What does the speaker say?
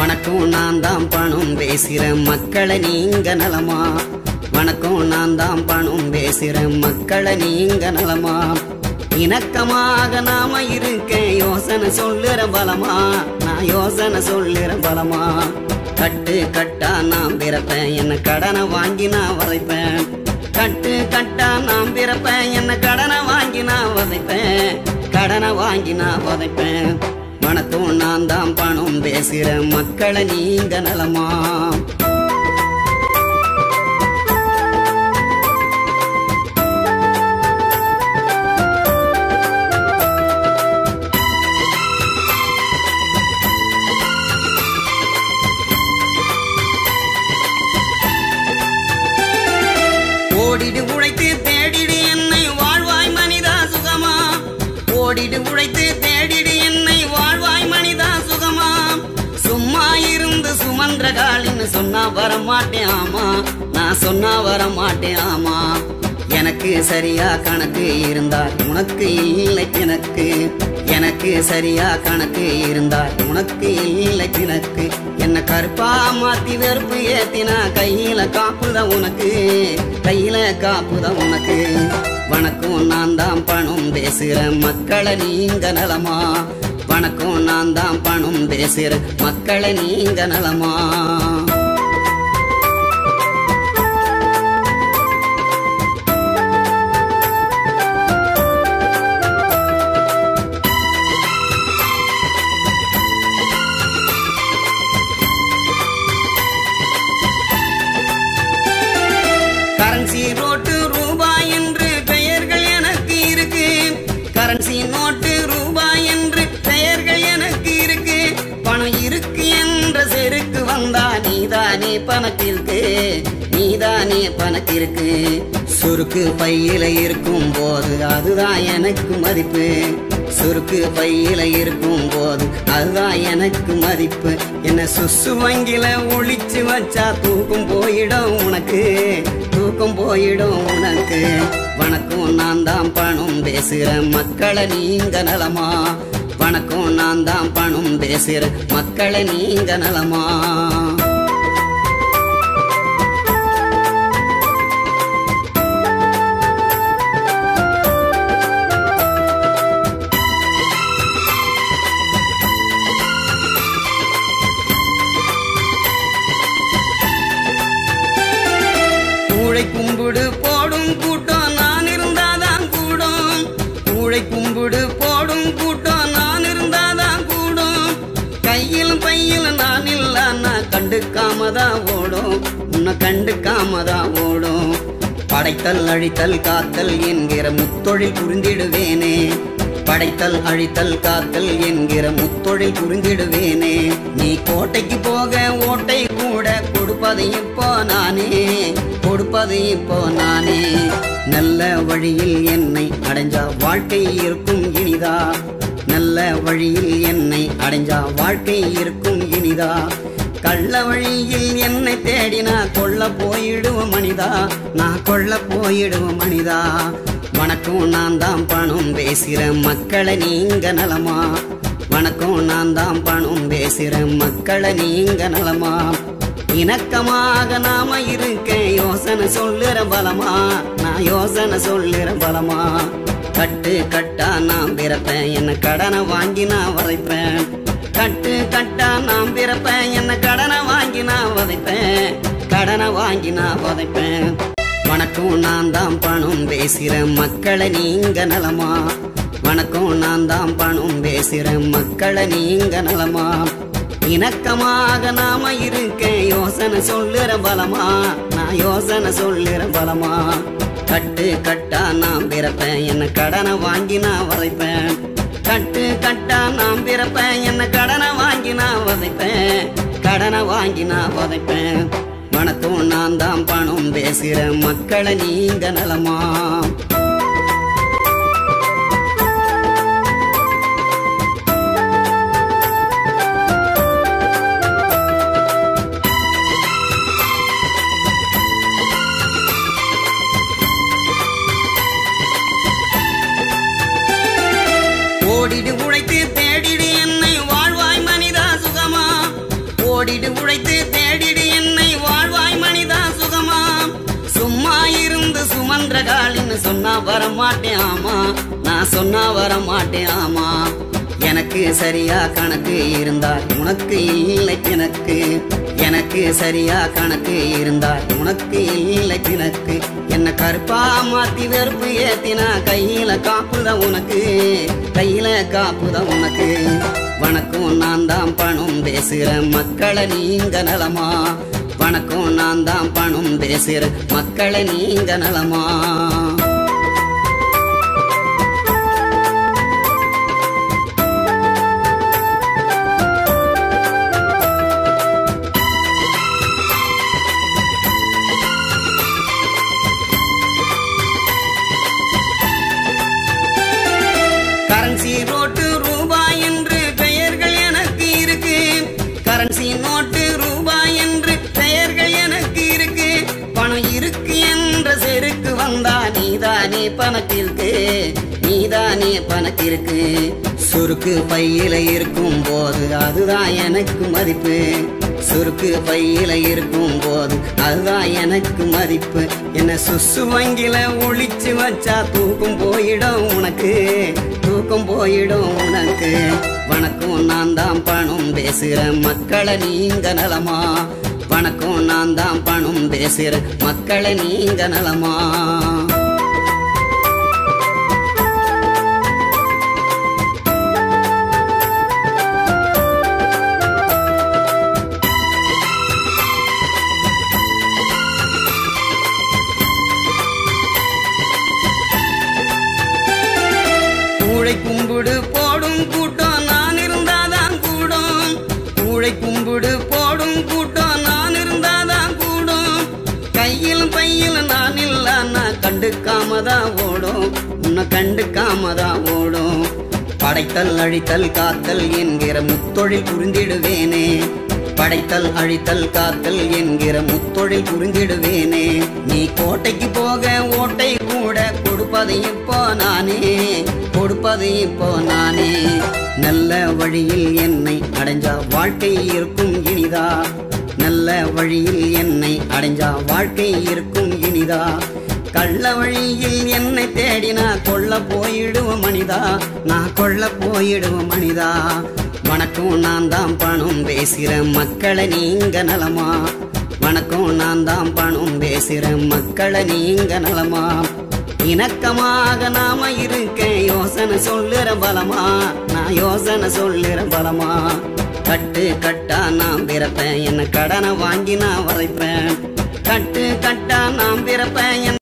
வணக்கம் நான் தான் பணம் பேசுறேன் மக்களை நீங்க நலமா வணக்கம் நான் தான் பணம் பேசுறேன் மக்களை நீங்க நலமா இணக்கமாக நாம இருக்கேன் யோசனை சொல்லுற பலமா நான் யோசனை சொல்லுற பலமா கட்டு கட்டா நான் பிறப்பேன் என்ன கடனை வாங்கி நான் வதைப்பேன் கட்டு கட்டா நான் பிறப்பேன் என்ன கடனை வாங்கி நான் வதைப்பேன் கடனை வாங்கி நான் வதைப்பேன் வணக்கம் நான் தான் பணம் பேசுறேன் மக்களை நீங்க நலமா ஓடிடு உழைத்து தேடிடு என்னை வாழ்வாய் மனிதா சுகமா ஓடிடு உழைத்து தேடிடு என்னை வாழ்வாய் மனிதா சுகமா சும்மா இருந்து சுமன்ற காலின்னு சொன்னா வர மாட்டேன் ஆமா நான் சொன்னா வர மாட்டேன் ஆமா எனக்கு சரியா கணக்கு இருந்தால் உனக்கு இல்லை எனக்கு எனக்கு சரியா கணக்கு இருந்தால் உனக்கு இல்லை கிணக்கு என்ன கருப்பா மாத்தி வெறுப்பு ஏத்தினா கையில காப்புத உனக்கு கையில காப்புத உனக்கு வணக்கம் நான் தான் பணம் பேசுறேன் மக்களை நீங்க நலமா வணக்கம் நான் தான் பணம் பேசுறேன் மக்களை நீங்க நலமா கரன்சி நோட்டு ரூபாய் என்று பெயர்கள் எனக்கு இருக்கு கரன்சி நோட்டு ரூபாய் என்று பெயர்கள் எனக்கு இருக்கு பணம் இருக்கு என்ற செருக்கு வந்தா நீதானே பணத்திற்கு நீதானே பணத்திற்கு சுருக்கு பையில இருக்கும் போது அதுதான் எனக்கு மதிப்பு சுருக்கு பையில இருக்கும் போது அதுதான் எனக்கு மதிப்பு என்ன சுசு வங்கில ஒளிச்சு வச்சா தூக்கம் போயிடும் உனக்கு தூக்கம் போயிடும் உனக்கு வணக்கம் நான் தான் பணம் பேசுறேன் மக்களை நீங்க நலமா வணக்கம் நான் தான் பணம் பேசுறேன் மக்களை நீங்க நலமா கூழை கும்பிடு போடும் கூட்டம் நான் இருந்தாதான் கூடும் கூழை கும்பிடு போடும் கூட்டம் நான் இருந்தாதான் கூடும் கையில் பையில் நான் இல்லைன்னா கண்டுக்காம தான் ஓடும் உன்னை கண்டுக்காம தான் ஓடும் படைத்தல் அழித்தல் காத்தல் என்கிற முத்தொழில் புரிந்திடுவேனே படைத்தல் அழித்தல் காத்தல் என்கிற முத்தொழில் புரிந்திடுவேனே நீ கோட்டைக்கு போக ஓட்டை கூட கொடுப்பது இப்போ நானே கொடுப்பது இப்போ நானே நல்ல வழியில் என்னை அடைஞ்சா வாழ்க்கை இருக்கும் இனிதா நல்ல வழியில் என்னை அடைஞ்சா வாழ்க்கை இருக்கும் இனிதா கள்ள வழியில் என்னை தேடினா கொள்ள போயிடுவோம் மனிதா நான் கொள்ள போயிடுவோம் மனிதா வணக்கம் நான் தான் பணம் பேசுறேன் மக்களை நீங்க நலமா வணக்கம் நான் தான் பணம் பேசுறேன் மக்களை நீங்க நலமா இணக்கமாக நாம இருக்கேன் யோசனை சொல்லுற பலமா நான் யோசனை சொல்லுற பலமா கட்டு கட்டா நான் பிறப்பேன் என்ன கடனை வாங்கி நான் வதைப்பேன் கட்டு கட்டா நான் பிறப்பேன் என்ன கடனை வாங்கி நான் வதைப்பேன் கடனை வாங்கி நான் வதைப்பேன் வணக்கம் நான் தான் பணம் பேசுறேன் மக்களை நீங்க நலமா வணக்கம் நான் தான் பணம் பேசுறேன் மக்களை நீங்க நலமா இணக்கமாக நாம இருக்கேன் யோசனை சொல்லுற பலமா நான் யோசனை சொல்லுற பலமா கட்டு கட்டா நான் பிறப்பேன் என்ன கடனை வாங்கி நான் வதைப்பேன் கட்டு கட்டா நான் பிறப்பேன் என்ன கடனை வாங்கி நான் வதைப்பேன் கடனை வாங்கி நான் வதைப்பேன் வணக்கம் நான் தான் பணம் பேசுறேன் மக்களை நீங்க நலமா ஓடிடு உழைத்து தேடிடு என்னை வாழ்வாய் மனிதா சுகமா ஓடிடு உழைத்து தேடிடு என்னை வாழ்வாய் மனிதா சுகமா சும்மா இருந்து சுமன்ற காலின்னு சொன்னா வர மாட்டேன் ஆமா நான் சொன்னா வர மாட்டேன் ஆமா எனக்கு சரியா கணக்கு இருந்தால் உனக்கு இல்லை பிணக்கு எனக்கு சரியா கணக்கு இருந்தால் உனக்கு இல்லை பிணக்கு என்ன கருப்பா மாத்தி வெறுப்பு ஏத்தினா கையில காப்புதான் உனக்கு கையில காப்புதான் உனக்கு வணக்கம் நான் தான் பணம் பேசுற மக்களை நீங்க நலமா வணக்கம் நான் தான் பணம் பேசுற மக்களை நீங்க நலமா கரன்சி நோட்டு ரூபாய் என்று பெயர்கள் எனக்கு இருக்கு கரன்சி நோட்டு ரூபாய் என்று பெயர்கள் எனக்கு இருக்கு பணம் இருக்கு என்ற செருக்கு வந்தா நீதானே பணத்திற்கு நீதானே பணத்திற்கு சுருக்கு பையில இருக்கும் போது அதுதான் எனக்கு மதிப்பு சுருக்கு பையில இருக்கும் போது அதுதான் எனக்கு மதிப்பு என்ன சுசு வங்கில ஒளிச்சு வச்சா தூக்கம் போயிடும் உனக்கு தூக்கம் போயிடும் உனக்கு வணக்கம் நான் தான் பணம் பேசுற மக்களை நீங்க நலமா வணக்கம் நான் தான் பணம் பேசுற மக்களை நீங்க நலமா கூழை கும்பிடு போடும் கூட்டம் நான் இருந்தாதான் கூடும் கூழை கும்பிடு போடும் கூட்டம் நான் இருந்தாதான் கூடும் கையில் பையில் நான் இல்லைன்னா கண்டுக்காம தான் ஓடும் உன்னை கண்டுக்காம தான் ஓடும் படைத்தல் அழித்தல் காத்தல் என்கிற முத்தொழில் புரிந்திடுவேனே படைத்தல் அழித்தல் காத்தல் என்கிற முத்தொழில் புரிந்திடுவேனே நீ கோட்டைக்கு போக ஓட்டை கூட கொடுப்பது இப்போ நானே கொடுப்பது இப்போ நானே நல்ல வழியில் என்னை அடைஞ்சா வாழ்க்கை இருக்கும் இனிதா நல்ல வழியில் என்னை அடைஞ்சா வாழ்க்கை இருக்கும் இனிதா கள்ள வழியில் என்னை தேடினா கொள்ள போயிடுவோம் மனிதா நான் கொள்ள போயிடுவோம் மனிதா வணக்கம் நான் தான் பணம் பேசுற மக்களை நீங்க நலமா வணக்கம் நான் தான் பணம் பேசுற மக்களை நீங்க நலமா இணக்கமாக நாம இருக்க யோசனை சொல்லுற பலமா நான் யோசனை சொல்லுற பலமா கட்டு கட்டா நான் பிறப்பேன் என்ன கடனை வாங்கி நான் வரைப்பேன் கட்டு கட்டா நான் பிறப்பேன் என்